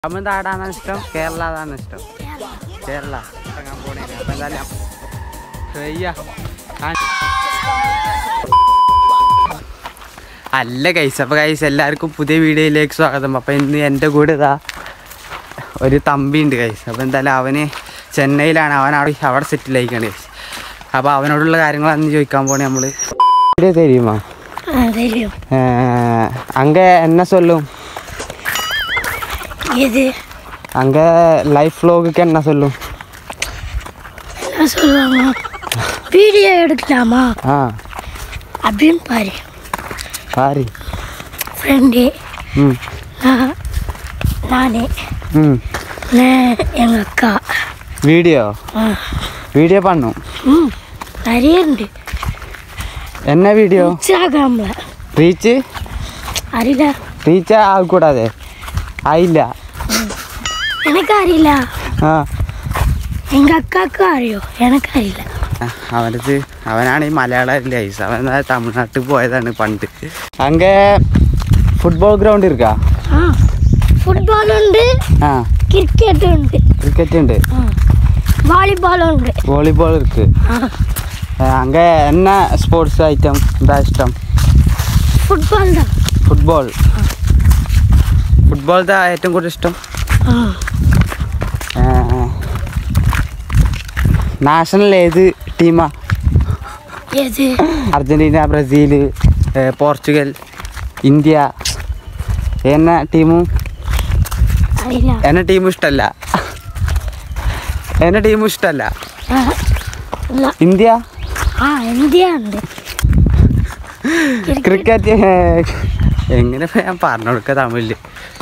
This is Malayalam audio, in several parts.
തമിഴ്നാടാണ് ഇഷ്ടം കേരള അതാണ് ഇഷ്ടം കേരള ഇറങ്ങാൻ പോണേ അപ്പൊ എന്തായാലും ഹയ്യ. ആ- അല്ല കൈസ് അപ്പോൾ കൈസ് എല്ലാവർക്കും പുതിയ വീഡിയോയിലേക്ക് സ്വാഗതം അപ്പോൾ ഇന്ന് എൻ്റെ കൂടെ ഇതാ ഒരു തമ്പി ഉണ്ട് കൈസ് അപ്പോൾ എന്തായാലും അവന് ചെന്നൈയിലാണ് അവൻ അവിടെ അവിടെ സെറ്റിലായിക്കാണ് കൈസ് അപ്പോൾ അവനോടുള്ള കാര്യങ്ങളാണ് ചോദിക്കാൻ പോണേ നമ്മൾ വീഡിയോ തരുമോ ஆ தெரியும் அங்கே என்ன சொல்லும் எது அங்கே லைஃப் ஃப்ளோவுக்கு என்ன சொல்லும் என்ன சொல்லுவாங்க வீடியோ எடுக்கலாமா ஆ அப்படின்னு பாரு பாரு ஃப்ரெண்டு ம் நான் நானே ம் நான் எங்கள் அக்கா வீடியோ ஆ வீடியோ பண்ணும் ம் நிறைய உண்டு என்ன வீடியோ இன்ஸ்டாகிராமில் റീച്ച് அறியல റീച്ച് ആകക്കൂടാതെ ആയില്ല எனக்கு அறியல ആ எங்கள் அக்காவுக்கும் அறியும் எனக்கு அறியல അവനത് അവനാണ് ഈ മലയാളം ലൈസ് അവൻ ദാ തമിഴ്നാട്ടിൽ പോയതാണ് പണ്ട് അങ്ങേ ഫുട്ബോൾ ഗ്രൗണ്ട് ഇരിക്കാ ஆ ஃபுட்பால் உண்டு ആ கிரிக்கெட் உண்டு ക്രിക്കറ്റ് ഉണ്ട് ஆ வாலிபால் உண்டு വോളിബോൾ ഇருக்கு ஆ അങ്ങേ എന്ന സ്പോർട്സ് ഐറ്റം എന്താ ഇഷ്ടം ஃபுட்பால் தான் ഫുട്ബോൾ ഫുട്ബോൾ ഇതാ ഏറ്റവും കൂടുതൽ ഇഷ്ടം ஆ നാഷണൽ ഏത് ടീമാ எது അർജന്റീന ബ്രസീൽ പോർച്ചുഗൽ ഇന്ത്യ എന്ന ടീമും அறியல എന്നെ ടീമും ഇഷ്ടമല്ല എന്നെ ടീമും ഇഷ്ടമല്ല ஆ இல்லை ഇന്ത്യ ആ ഇന്ത്യ ഉണ്ട് ക്രിക്കറ്റ് എങ്ങനെ ഇപ്പൊ ഞാൻ പറഞ്ഞു കൊടുക്കുക തമിഴിൽ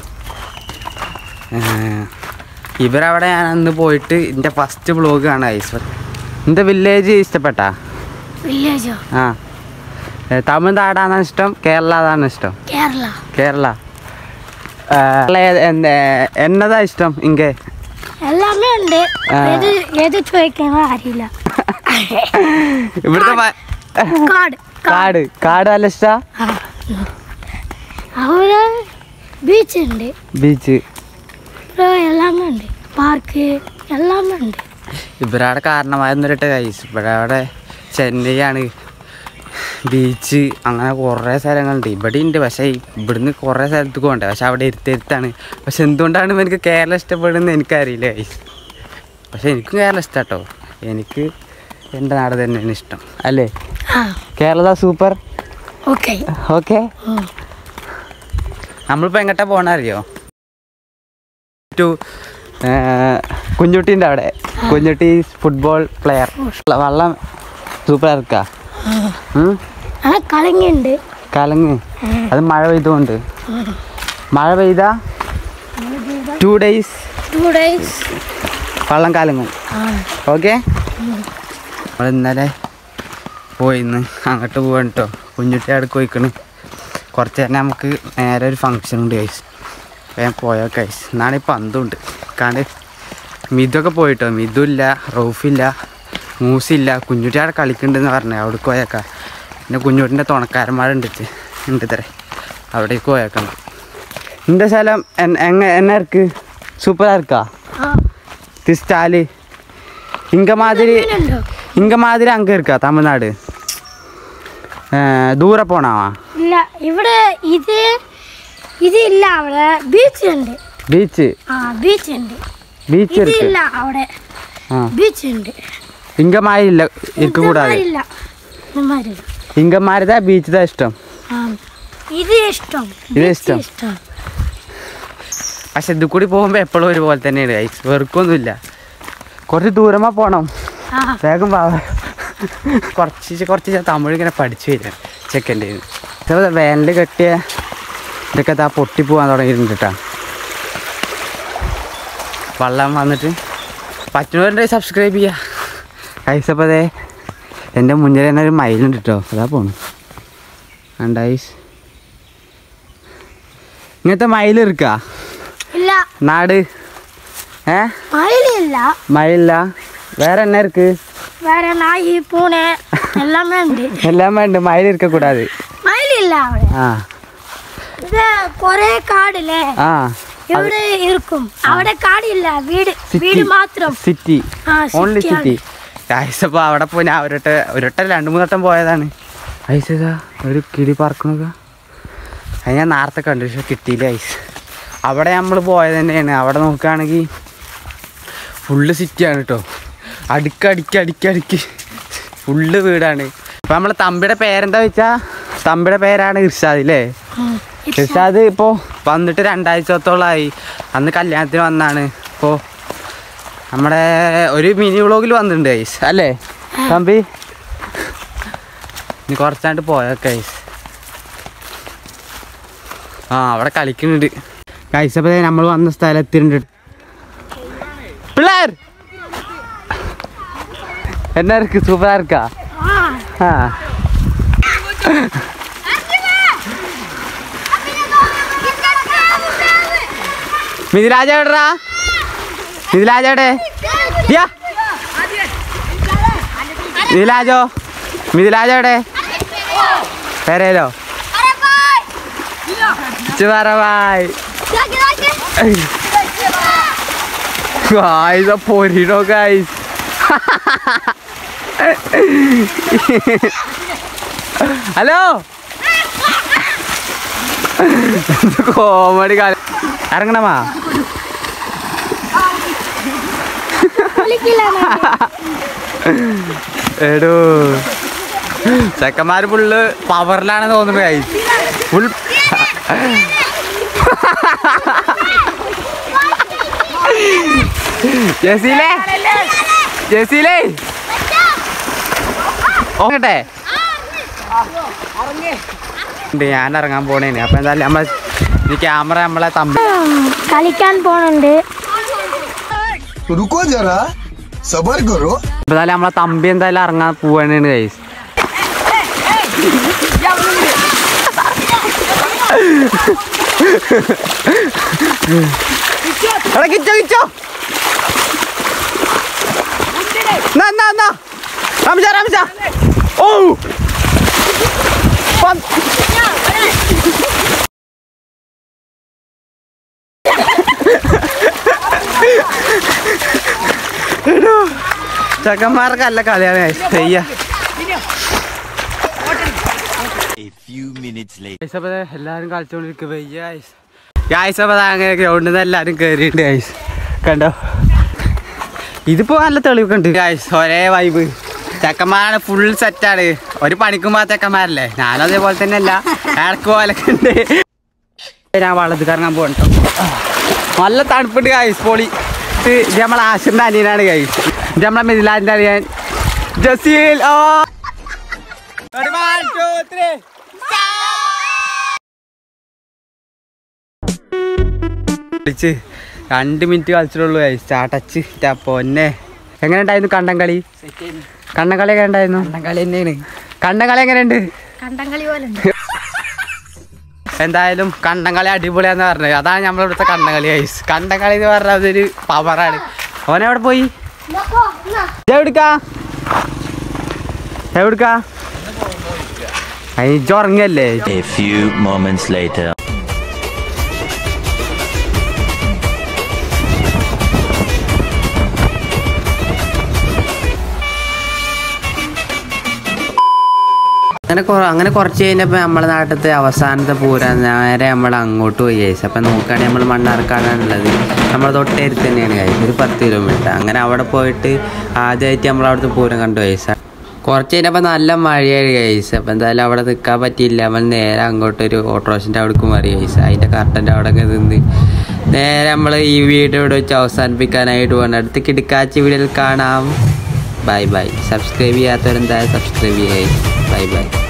ഇവരവിടെ ഞാൻ അന്ന് പോയിട്ട് എൻ്റെ ഫസ്റ്റ് ബ്ലോഗ് കാണാം ഐസ് എൻ്റെ വില്ലേജ് ഇഷ്ടപ്പെട്ടാ വില്ലേജോ ആ ഏ, തമിഴ്നാടാണ് ഇഷ്ടം കേരള അതാണ് ഇഷ്ടം കേരള കേരള ആ, ഏ- എന്ത്- എന്നതാ ഇഷ്ടം ഇங்கே എല്ലാമേ ഉണ്ട് ആ. ഏത് ഏത് ചോദിക്കണോ അറിയില്ല ഇവിടുത്തെ മ- കാട് കാട് കാട് നല്ല ഇഷ്ടാ ആ. അവിടെ ബീച്ച് ഉണ്ട് ബീച്ച് அப்புறம் எல்லாமே ഉണ്ട് പാർക്ക് എല്ലാമേ ഉണ്ട് ഇവരവിടെ കാരണമായൊന്നിട്ട് കൈസ് ഇവിടെ ചെന്നൈയാണ് ബീച്ച് അങ്ങനെ കുറേ സ്ഥലങ്ങളുണ്ട് ഇവിടെ ഉണ്ട് പക്ഷേ ഇവിടുന്ന് കുറേ സ്ഥലത്ത് പോകണ്ടേ പക്ഷെ അവിടെ ഇരുത്തരുത്താണ് പക്ഷെ എന്തുകൊണ്ടാണ് എനിക്ക് കേരളം ഇഷ്ടപ്പെടുന്നത് എനിക്കറിയില്ല കൈസ് പക്ഷെ എനിക്കും കേരളം ഇഷ്ടം കേട്ടോ എനിക്ക് എൻ്റെ നാട് തന്നെയാണ് ഇഷ്ടം അല്ലേ ആ കേരള സൂപ്പർ ഓക്കെ ഓക്കെ നമ്മളിപ്പോൾ എങ്ങോട്ടാ പോകണ അറിയോ ടു കുഞ്ഞുട്ടീൻ്റെ അവിടെ കുഞ്ഞുട്ടി ഫുട്ബോൾ പ്ലെയർ വള്ളം സൂപ്പർ ഇറക്കാ ആ കളങ്ങിയുണ്ട് കലങ്ങ് അത് മഴ പെയ്തുകൊണ്ട് മഴ പെയ്താ ടു ഡേയ്സ് ടു ഡേയ്സ് വള്ളം കലങ്ങും ആ ഓക്കെ നമ്മൾ ഇന്നലെ പോയിന്ന് അങ്ങോട്ട് പോവാൻ കേട്ടോ കുഞ്ഞുട്ടി അവിടെ പോയിക്കണ് കുറച്ച് നേരം നമുക്ക് നേരെ ഒരു ഫങ്ഷൻ ഉണ്ട് കൈസ് ഞാൻ പോയോ കൈസ് എന്നാണ് ഈ പന്തുണ്ട് കാണ്ട് മിതൊക്കെ പോയിട്ടോ മിതു ഇല്ല റൗഫില്ല മൂസില്ല കുഞ്ഞുട്ടി അവിടെ കളിക്കുന്നുണ്ടെന്ന് പറഞ്ഞു അവിടെ പോയേക്കാം പിന്നെ കുഞ്ഞുട്ടിൻ്റെ തുണക്കാരന്മാരുണ്ട് ഇച്ച്. ഉണ്ട് തരേ അവിടേക്ക് പോയേക്കണം இந்த സ്ഥലം എൻ- എങ്ങ என்ன இருக்கு சூப்பராக இருக்கா ആ ஸ்டாலு இங்கே மாதிரி ഉണ്ടോ இங்கே மாதிரி அங்கே இருக்கா தமிழ்நாடு ദൂരെ പോണാവാ ഇല്ല ഇവിടെ ഇത് ഇത് ഇല്ല അവിടെ ബീച്ച് ഉണ്ട് ബീച്ച് ആ ബീച്ച് ഉണ്ട് ബീച്ച് ഇത് இருக்கு ഇല്ല അവിടെ ஆ ബീച്ച് ഉണ്ട് இங்கே மாதிரி இல்லை இருக்கக்கூடாது ഇത് ഇല്ല ഇത് മാതിരി ഇല്ല. இங்கே மாதிரி தான் பீச் தான் இஷ்டம் ആ ഇത് ഇഷ്ടം ഇത് beach ഇഷ്ടം. ഇഷ്ടം പക്ഷെ ഇത് കൂടി പോകുമ്പോൾ എപ്പോഴും ഒരുപോലെ തന്നെയാണ് guys. വെറുക്കൊന്നുമില്ല കുറച്ച് ദൂരമാ പോണം ആ വേഗം വാ കുറച്ച് കുറച്ച് ഞാൻ തമിഴ് ഇങ്ങനെ പഠിച്ചു വരിക ചെക്കൻ്റെ ഇതേപോലെ വേനൽ കെട്ടിയ ഇതൊക്കെ ഇതാ പൊട്ടി പോകാൻ തുടങ്ങിയിട്ടുണ്ട് കേട്ടോ വെള്ളം വന്നിട്ട് പറ്റുന്നവരുണ്ടെങ്കിൽ സബ്സ്ക്രൈബ് ചെയ്യുക കൈസ് അപ്പോൾ അതെ എൻ്റെ മുന്നിൽ തന്നെ ഒരു മയിലുണ്ട് കേട്ടോ അതാ പോണു കണ്ടൈസ് ഇങ്ങനത്തെ മയിൽ ഇരിക്കാ ഇല്ല നാട് ഏ மயில் മയിലില്ല വേറെ എന്നാ ഇருக்கு வேற நாய் பூனை எல்லாமே உண்டு எல்லாமே ഉണ്ട് மயில் இருக்கக்கூடாது மயில் இல்ல അവിടെ ஆ ഇത് കൊറേ കാടില്ലേ ஆ ഇവിടെ ഇരിക്കും അവിടെ കാടില്ല വീട് വീട് മാത്രം സിറ്റി ആ, ഓൺലി city സിറ്റി ഗൈസ് അപ്പോൾ അവിടെ പോയി ഞാൻ ഒരട്ട ഒരട്ട രണ്ട് മൂന്ന് വട്ടം പോയതാണ് ഐസ് ഇതാ ഒരു കിളി പറക്കണക അത് ഞാൻ നേരത്തെ കണ്ടു പക്ഷെ കിട്ടിയില്ല ഐസ് അവിടെ നമ്മൾ പോയത് തന്നെയാണ് അവിടെ നോക്കുകയാണെങ്കിൽ ഫുള്ള് സിറ്റിയാണ് കേട്ടോ അടുക്ക് അടുക്ക് അടുക്ക് അടുക്ക് ഫുള്ള് വീടാണ് അപ്പം നമ്മളെ തമ്പിയുടെ പേരെന്താ വെച്ചാൽ തമ്പിയുടെ പേരാണ് ഇർഷാദ് അല്ലേ ഉം. ഇർഷാദ് ഇപ്പോൾ വന്നിട്ട് രണ്ടാഴ്ചത്തോളമായി അന്ന് കല്യാണത്തിന് വന്നാണ് ഇപ്പോൾ നമ്മുടെ ഒരു മിനി വ്ളോഗിൽ വന്നിട്ടുണ്ട് ഗൈസ് അല്ലേ തമ്പി ഇനി കുറച്ചാണ്ട് പോയൊക്കെ ഗൈസ് ആ അവിടെ കളിക്കുന്നുണ്ട് ഗൈസ് അപ്പോൾ നമ്മൾ വന്ന സ്ഥലത്തിട്ടുണ്ട് പിള്ളേർ എന്നാ ഇருக்கு സൂപ്പറാ இருக்கா ആ ആ മിഥിലാജ എവിടെടാ മിഥിലാജ എവിടെ യാ മിഥിലാജോ മിഥിലാജ എവിടെ പേരേലോ ചുവറവായി ഗായ്സ് പൊരിടോ ഗായ്സ് ഹലോ കോമഡി കാലം ഇറങ്ങണമാ കളിക്കില്ല എടോ ചെക്കന്മാര് ഫുള്ള് പവറിലാണ് തോന്നുന്നത് കൈ ഫുൾ ജസീലേ ജസീലേ ഓങ്ങട്ടെ ഉണ്ട്, ഞാൻ ഇറങ്ങാൻ പോണേന് അപ്പൊ എന്തായാലും നമ്മളെ ഈ ക്യാമറ നമ്മളെ തമ്പി കളിക്കാൻ പോണുണ്ട് रुको जरा सबर करो അപ്പൊ എന്തായാലും നമ്മളെ തമ്പി എന്തായാലും ഇറങ്ങാൻ പോവാനാണ് കൈസ് എടാ കിച്ചോ കിച്ചോ എന്നാ എന്നാ എന്നാ റംജ റംജ ഓ പന്ത്. എടോ, ചെക്കന്മാർക്ക് നല്ല കളിയാണ് guys. ചെയ്യാ A few minutes later. Guys അപ്പോൾ ദേ എല്ലാവരും കളിച്ചുകൊണ്ടിരിക്കുക ഗൈസ് ഗൈസ് അപ്പോൾ ദാ അങ്ങനെ ഗ്രൗണ്ടിൽ നിന്ന് എല്ലാവരും കയറിയിട്ടുണ്ട് ഗൈസ് കണ്ടോ ഇതിപ്പോൾ നല്ല തെളിവൊക്കെ ഉണ്ട് ഗൈസ് ഒരേ വൈബ് ചെക്കന്മാരാണ് ഫുൾ സെറ്റാണ് ഒരു പണിക്കും പോകാത്ത ചെക്കന്മാരല്ലേ ഞാനും അതേപോലെ തന്നെ അല്ല ഇടക്ക് പോലൊക്കെ ഉണ്ട് ഞാൻ വള്ളത്തിൽ കറങ്ങാൻ പോകണ്ടോ നല്ല തണുപ്പുണ്ട് ഗൈസ് പൊളി ഇത് ഇത് നമ്മളെ ആശിറിൻ്റെ അനിയനാണ് ഗൈസ് ഇത് നമ്മളെ മിഥിലാജിൻ്റെ അനിയൻ ജസീൽ ഓ Ready, one, two, three. കളിച്ച് രണ്ട് മിനിറ്റ് കളിച്ചിട്ടുള്ളൂ സ്റ്റാർട്ടച്ച് പൊന്നെ എങ്ങനെ ഉണ്ടായിരുന്നു കണ്ടം കളി കണ്ടം കളി എങ്ങനെ ഉണ്ടായിരുന്നു കളി തന്നെയാണ് കണ്ടം കളി എങ്ങനെയുണ്ട് കണ്ടംകളി പോലെ എന്തായാലും കണ്ടം കളി അടിപൊളിയാന്ന് പറഞ്ഞത് അതാണ് നമ്മളിവിടുത്തെ കണ്ടം കളി ഗൈസ് കണ്ടം കളി എന്ന് പറഞ്ഞാൽ അതൊരു പവറാണ് ഓനെവിടെ പോയി എവിടുക്കാ എവിടുക്കാ അയ്യോ ഉറങ്ങല്ലേ A few moments later. അങ്ങനെ കൊ- അങ്ങനെ കുറച്ച് കഴിഞ്ഞപ്പോൾ നമ്മളെ നാട്ടിലത്തെ അവസാനത്തെ പൂരം നേരെ നമ്മൾ അങ്ങോട്ട് പോയി കഴിച്ചു അപ്പം നോക്കുകയാണെങ്കിൽ നമ്മൾ മണ്ണാർക്കാടാണുള്ളത് നമ്മളെ തൊട്ടേരുത്ത് തന്നെയാണ് കഴിച്ചത് ഒരു പത്ത് കിലോമീറ്റർ അങ്ങനെ അവിടെ പോയിട്ട് ആദ്യമായിട്ട് നമ്മൾ അവിടുത്തെ പൂരം കണ്ടു കഴിച്ച കുറച്ച് കഴിഞ്ഞപ്പോൾ നല്ല മഴയായി കഴിച്ചു അപ്പം എന്തായാലും അവിടെ നിൽക്കാൻ പറ്റിയില്ല നമ്മൾ നേരെ അങ്ങോട്ട് ഒരു ഓട്ടോറിക്ഷൻ്റെ അവിടേക്ക് മാറി കഴിച്ചു അതിൻ്റെ കറക്റ്റൻ്റെ അവിടെ ഒക്കെ നിന്ന് നേരെ നമ്മൾ ഈ വീഡിയോ ഇവിടെ വെച്ച് അവസാനിപ്പിക്കാനായിട്ട് പോകണം അടുത്ത് കിടക്കാച്ചി വീഡിയോയിൽ കാണാം ബൈ ബൈ സബ്സ്ക്രൈബ് ചെയ്യാത്തവരെന്തായാലും സബ്സ്ക്രൈബ് ചെയ്യുക ബൈ ബൈ